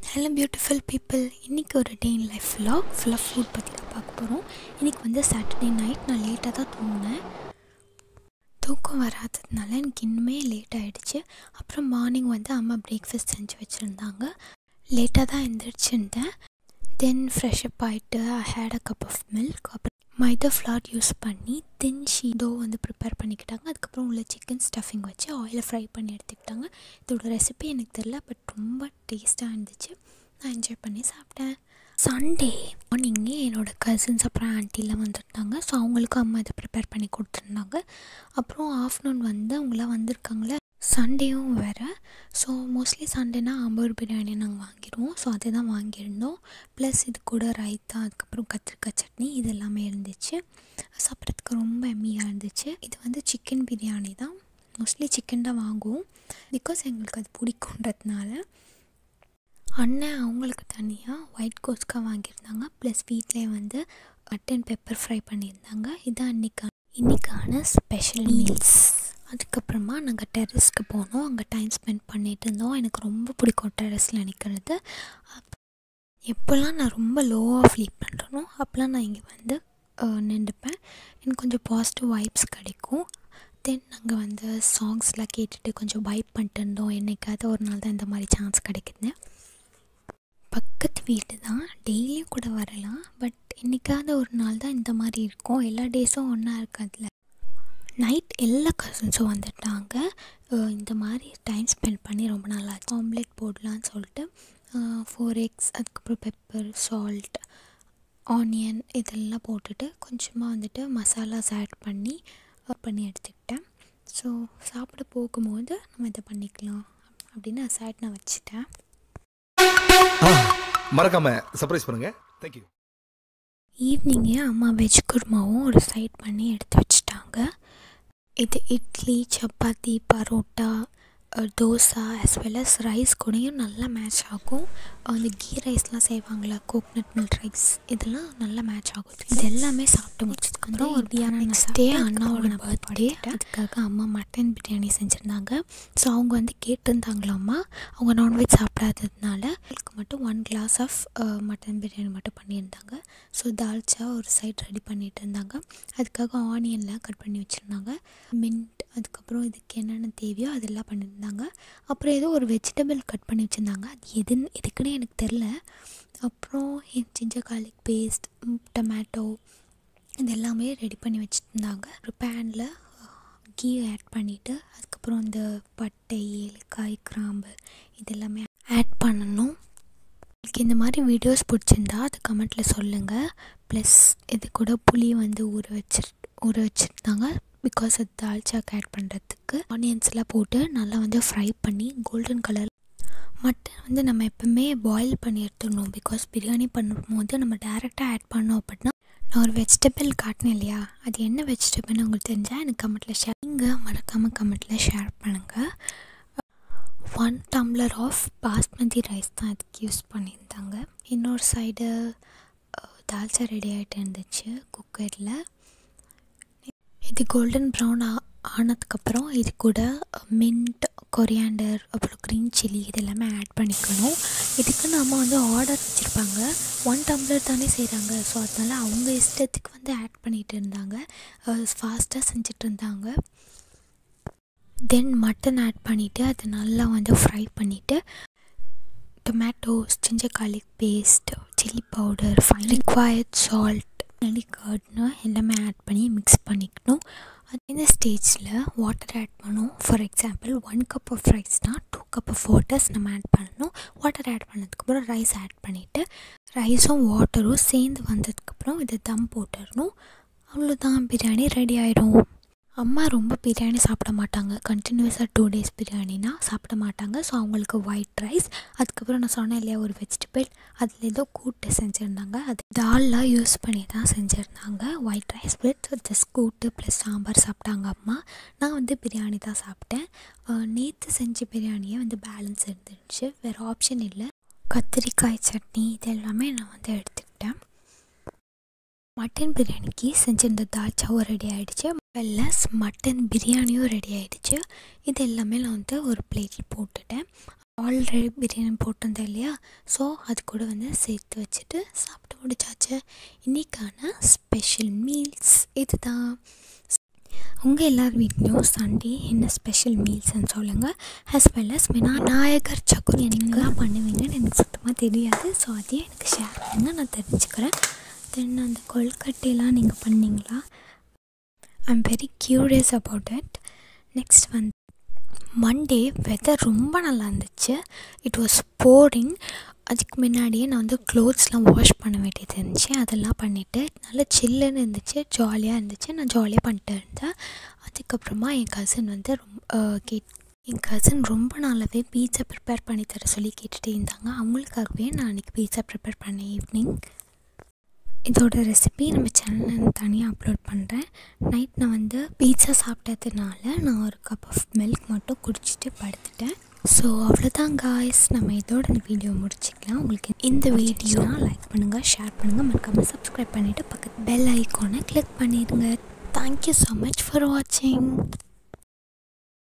hello beautiful people இன்றைக்கி ஒரு day in life vlog ஃபுல்லாக ஃபுட் பற்றி தான் பார்க்க போகிறோம் இன்றைக்கி வந்து சாட்டர்டே நைட் நான் லேட்டாக தான் தூங்கினேன் தூக்கம் வராததுனால எனக்கு இன்னுமே லேட் ஆகிடுச்சு அப்புறம் மார்னிங் வந்து அம்மா பிரேக்ஃபாஸ்ட் செஞ்சு வச்சுருந்தாங்க லேட்டாக தான் எந்திரிச்சிருந்தேன் தென் ஃப்ரெஷ்அப் ஆகிட்டு I had a cup of milk அப்புறம் மைதா ஃப்ளார் யூஸ் பண்ணி தின் ஷீடோ வந்து ப்ரிப்பேர் பண்ணிக்கிட்டாங்க அதுக்கப்புறம் உள்ள சிக்கன் ஸ்டஃபிங் வச்சு ஆயிலை ஃப்ரை பண்ணி எடுத்துக்கிட்டாங்க இதோட ரெசிபி எனக்கு தெரில பட் ரொம்ப டேஸ்ட்டாக இருந்துச்சு நான் என்ஜாய் பண்ணி சாப்பிட்டேன் சண்டே மார்னிங்கே என்னோடய கசின்ஸ் அப்புறம் ஆன்ட்டிலாம் வந்துருந்தாங்க ஸோ அவங்களுக்கும் அம்மா இதை ப்ரிப்பேர் பண்ணி கொடுத்துருந்தாங்க அப்புறம் ஆஃப்டர்நூன் வந்து அவங்களாம் வந்திருக்காங்களே சண்டேவும் வேறு ஸோ மோஸ்ட்லி சண்டேனா ஆம்பூர் பிரியாணி நாங்கள் வாங்கிடுவோம் ஸோ அதை தான் வாங்கியிருந்தோம் ப்ளஸ் இது கூட ரைத்தா அதுக்கப்புறம் கத்திரிக்காய் சட்னி இது எல்லாமே இருந்துச்சு சாப்பிட்றதுக்கு ரொம்ப எம்மியாக இருந்துச்சு இது வந்து சிக்கன் பிரியாணி தான் மோஸ்ட்லி சிக்கன் தான் வாங்குவோம் பிகாஸ் எங்களுக்கு அது பிடிக்குன்றதுனால அண்ணன் அவங்களுக்கு தனியாக ஒயிட் கோஸ்க்காக வாங்கியிருந்தாங்க ப்ளஸ் வீட்டிலே வந்து மட்டன் பெப்பர் ஃப்ரை பண்ணியிருந்தாங்க இதான் இன்றைக்கான இன்றைக்கான ஸ்பெஷல் மீல்ஸ் அதுக்கப்புறமா நாங்கள் டெரஸ்க்கு போனோம் அங்கே டைம் ஸ்பெண்ட் பண்ணிகிட்டு இருந்தோம் எனக்கு ரொம்ப பிடிக்கும் டெரஸில் நிற்கிறது எப்போல்லாம் நான் ரொம்ப லோவாக ஃபீல் பண்ணுறனோ அப்போல்லாம் நான் இங்கே வந்து நின்றுப்பேன் எனக்கு கொஞ்சம் பாசிட்டிவ் வைப்ஸ் கிடைக்கும் தென் நாங்கள் வந்து சாங்ஸ்லாம் கேட்டுட்டு கொஞ்சம் வைப் பண்ணிட்டு இருந்தோம் என்றைக்காவது ஒரு நாள் தான் இந்த மாதிரி சான்ஸ் கிடைக்குது பக்கத்து வீடு தான் டெய்லியும் கூட வரலாம் பட் என்றைக்காவது ஒரு நாள் தான் இந்த மாதிரி இருக்கும் எல்லா டேஸும் ஒன்றா இருக்காதுல நைட் எல்லா கசின்ஸும் வந்துட்டாங்க இந்த மாதிரி டைம் ஸ்பெண்ட் பண்ணி ரொம்ப நல்லா ஆம்லேட் போடலான்னு சொல்லிட்டு ஃபோர் எக்ஸ் அதுக்கப்புறம் பெப்பர் சால்ட் ஆனியன் இதெல்லாம் போட்டுட்டு கொஞ்சமாக வந்துட்டு மசாலாஸ் ஆட் பண்ணி பண்ணி எடுத்துக்கிட்டேன் ஸோ சாப்பிட போகும்போது நம்ம இதை பண்ணிக்கலாம் அப்படின்னு சைட் நான் வச்சுட்டேன் மறக்காம சர்ப்ரைஸ் பண்ணுங்க தேங்க்யூ ஈவினிங்கே அம்மா வெஜ் குருமாவும் ஒரு சைட் பண்ணி எடுத்து வச்சுட்டாங்க இது idli chapati parotta dosa as well as rice கூடயும் நல்லா மேட்ச் ஆகும் அந்த கீ ரைஸ்லாம் செய்வாங்களா கோக்னட் மில்க் ரைஸ் இதெல்லாம் நல்லா மேட்ச் ஆகும் இது எல்லாமே சாப்பிட்டு முடிச்சதுக்கப்புறம் ஒரு பிரியாணி நெக்ஸ்ட் டே அண்ணாவோட பர்த்டே அதுக்காக அம்மா மட்டன் பிரியாணி செஞ்சுருந்தாங்க ஸோ அவங்க வந்து கேட்டிருந்தாங்களாம்மா அவங்க நான்வெஜ் சாப்பிடாததுனால அவங்களுக்கு மட்டும் one glass of mutton biryani மட்டும் பண்ணியிருந்தாங்க ஸோ தால்ச்சா ஒரு சைட் ரெடி பண்ணிட்டு இருந்தாங்க அதுக்காக ஆனியன்லாம் கட் பண்ணி வச்சுருந்தாங்க மின்ட் அதுக்கப்புறம் இதுக்கு என்னென்ன தேவையோ அதெல்லாம் பண்ணியிருந்தாங்க அப்புறம் ஏதோ ஒரு வெஜிடபிள் கட் பண்ணி வச்சுருந்தாங்க அது எதுன்னு எதுக்குன்னே எனக்கு தெரில அப்புறம் ஜிஞ்சர் கார்லிக் பேஸ்ட் டொமேட்டோ இது எல்லாமே ரெடி பண்ணி வச்சுருந்தாங்க ஒரு பேனில் கீ ஆட் பண்ணிவிட்டு அதுக்கப்புறம் இந்த பட்டை ஏலக்காய் கிராம்பு இது எல்லாமே ஆட் பண்ணணும் உங்களுக்கு இந்த மாதிரி வீடியோஸ் பிடிச்சிருந்தா அது கமெண்ட்டில் சொல்லுங்கள் ப்ளஸ் இது கூட புளி வந்து ஊற வச்சு ஊற வச்சுருந்தாங்க பிகாஸ் அது தால்ச்சாக்கு ஆட் பண்ணுறதுக்கு ஆனியன்ஸ்லாம் போட்டு நல்லா வந்து ஃப்ரை பண்ணி கோல்டன் கலர் மட்டன் வந்து நம்ம எப்போவுமே பாயில் பண்ணி எடுத்துடணும் பிகாஸ் பிரியாணி பண்ணும்போது நம்ம டேரெக்டாக ஆட் பண்ணோம் அப்படின்னா நான் ஒரு வெஜிடபிள் காட்டினேன் இல்லையா அது என்ன வெஜிடபிள்னு உங்களுக்கு தெரிஞ்சால் எனக்கு கமெண்ட்டில் ஷேர் நீங்கள் மறக்காமல் கமெண்ட்டில் ஷேர் பண்ணுங்கள் one tumbler of basmati rice தான் அதுக்கு யூஸ் பண்ணியிருந்தாங்க இன்னொரு சைடு தால்ச்சா ரெடி ஆகிட்டு இருந்துச்சு குக்கரில் இது கோல்டன் ப்ரௌன் ஆனதுக்கப்புறம் இது கூட மின்ட் கொரியாண்டர் அப்புறம் க்ரீன் சில்லி இது எல்லாமே ஆட் பண்ணிக்கணும் இதுக்கு நம்ம வந்து ஆர்டர் வச்சுருப்பாங்க ஒன் டம்ளர் தானே செய்கிறாங்க ஸோ அதனால் அவங்க இஷ்டத்துக்கு வந்து ஆட் பண்ணிகிட்டு இருந்தாங்க ஃபாஸ்ட்டாக செஞ்சுட்டு இருந்தாங்க தென் மட்டன் ஆட் பண்ணிவிட்டு அதை நல்லா வந்து ஃப்ரை பண்ணிவிட்டு tomatoes ginger garlic paste chilli powder fine required salt நெல்லி கர்ட்னு எல்லாமே ஆட் பண்ணி மிக்ஸ் பண்ணிக்கணும் இந்த ஸ்டேஜில் வாட்டர் ஆட் பண்ணணும் for example one cup of ரைஸ்னால் டூ கப் ஆஃப் வாட்டர்ஸ் நம்ம ஆட் பண்ணணும் வாட்டர் ஆட் பண்ணதுக்கப்புறம் ரைஸ் ஆட் பண்ணிவிட்டு ரைஸும் வாட்டரும் சேர்ந்து வந்ததுக்கப்புறம் இதை தம் போட்டுடணும் அவ்வளோதான் பிரியாணி ரெடி ஆகிடும் அம்மா ரொம்ப பிரியாணி சாப்பிட மாட்டாங்க கண்டினியூஸாக டூ டேஸ் பிரியாணினா சாப்பிட மாட்டாங்க ஸோ அவங்களுக்கு ஒயிட் ரைஸ் அதுக்கப்புறம் நான் சொன்னேன் இல்லையா ஒரு வெஜிடபிள் அதில் ஏதோ கூட்டு செஞ்சுருந்தாங்க அது தால்லாம் யூஸ் பண்ணி தான் செஞ்சுருந்தாங்க ஒயிட் ரைஸ் வித் ஜஸ்ட் கூட்டு ப்ளஸ் சாம்பார் சாப்பிட்டாங்க அம்மா நான் வந்து பிரியாணி தான் சாப்பிட்டேன் நேற்று செஞ்ச பிரியாணியே வந்து பேலன்ஸ் இருந்துச்சு வேறு ஆப்ஷன் இல்லை கத்திரிக்காய் சட்னி இது எல்லாமே நான் வந்து எடுத்துக்கிட்டேன் மட்டன் பிரியாணிக்கு செஞ்சிருந்த தால்ச்சாவும் ரெடி ஆகிடுச்சு ப்ளஸ் மட்டன் பிரியாணியும் ரெடி ஆகிடுச்சு இது எல்லாமே நான் வந்து ஒரு பிளேட்டில் போட்டுட்டேன் ஆல்ரெடி பிரியாணி போட்டிருந்தேன் இல்லையா ஸோ அது கூட வந்து சேர்த்து வச்சுட்டு சாப்பிட்டு முடிச்சாச்சு இன்றைக்கான ஸ்பெஷல் மீல்ஸ் இதுதான் உங்கள் எல்லார் வீட்லேயும் சண்டே என்ன ஸ்பெஷல் மீல்ஸ்ன்னு சொல்லுங்கள் as well as விநாயகர் சக்குரி என்னெல்லாம் பண்ணுவீங்கன்னு எனக்கு சுத்தமாக தெரியாது ஸோ அதையும் எனக்கு ஷேர் பண்ணுங்கள் நான் தெரிஞ்சுக்கிறேன் தென் அந்த கொழுக்கட்டையெல்லாம் நீங்கள் பண்ணீங்களா I am very curious about it next வந்து மண்டே வெதர் ரொம்ப நல்லா இருந்துச்சு இட் வாஸ் போரிங் அதுக்கு முன்னாடியே நான் வந்து க்ளோத்ஸ்லாம் வாஷ் பண்ண வேண்டியது இருந்துச்சு அதெல்லாம் பண்ணிவிட்டு நல்லா சில்லுன்னு இருந்துச்சு ஜாலியாக இருந்துச்சு நான் ஜாலியாக பண்ணிட்டு இருந்தேன் அதுக்கப்புறமா என் கசின் வந்து ரொம்ப கேட் என் கசின் ரொம்ப நாளாகவே பீட்சா ப்ரிப்பேர் பண்ணி தர சொல்லி கேட்டுகிட்டே இருந்தாங்க அவங்களுக்காகவே நான் அன்றைக்கி பீட்சா ப்ரிப்பேர் பண்ணேன் ஈவினிங் இதோட ரெசிபி நம்ம சேனலில் தனியாக அப்லோட் பண்ணுறேன் நைட் நான் வந்து பீட்சா சாப்பிட்டதுனால நான் ஒரு கப் ஆஃப் மில்க் மட்டும் குடிச்சிட்டு படுத்துட்டேன் ஸோ அவ்வளோதான் காய்ஸ் நம்ம இதோட இந்த வீடியோ முடிச்சுக்கலாம் உங்களுக்கு இந்த வீடியோ லைக் பண்ணுங்கள் ஷேர் பண்ணுங்கள் மறக்காமல் சப்ஸ்கிரைப் பண்ணிவிட்டு பக்கத்து பெல் ஐக்கானை கிளிக் பண்ணிடுங்க தேங்க்யூ ஸோ மச் ஃபார் வாட்சிங்